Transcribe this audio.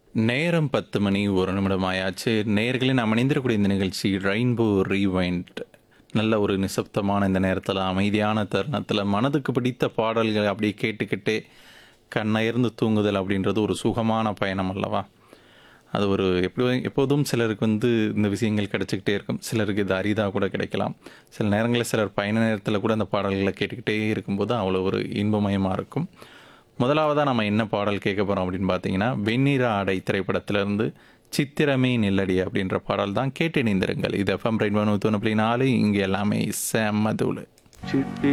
நேரம் பத்து மணி ஒரு நிமிடம் ஆயாச்சு நேர்களை நாம் இணைந்திருக்கக்கூடிய இந்த நிகழ்ச்சி ரெயின்போ ரீவைண்ட் நல்ல ஒரு நிசப்தமான இந்த நேரத்தில் அமைதியான தருணத்தில் மனதுக்கு பிடித்த பாடல்களை அப்படியே கேட்டுக்கிட்டே கண்ணயர்ந்து தூங்குதல் அப்படின்றது ஒரு சுகமான பயணம் அல்லவா அது ஒரு எப்படி எப்போதும் சிலருக்கு வந்து இந்த விஷயங்கள் கிடைச்சிக்கிட்டே இருக்கும் சிலருக்கு இது அரிதாக கூட கிடைக்கலாம் சில நேரங்களில் சிலர் பயண நேரத்தில் கூட அந்த பாடல்களை கேட்டுக்கிட்டே இருக்கும்போது அவ்வளோ ஒரு இன்பமயமாக இருக்கும் முதலாவதாக நம்ம என்ன பாடல் கேட்க போகிறோம் அப்படின்னு பார்த்தீங்கன்னா வெண்ணிற ஆடை திரைப்படத்திலிருந்து சித்திரமே நில்லடி அப்படின்ற பாடல் தான் கேட்டு இணைந்திருங்கள் இது எஃப்எம் ரெயின் ஒன்று தொண்ணூறு நாலு இங்கே எல்லாமே செம்ம தூள் சிட்டி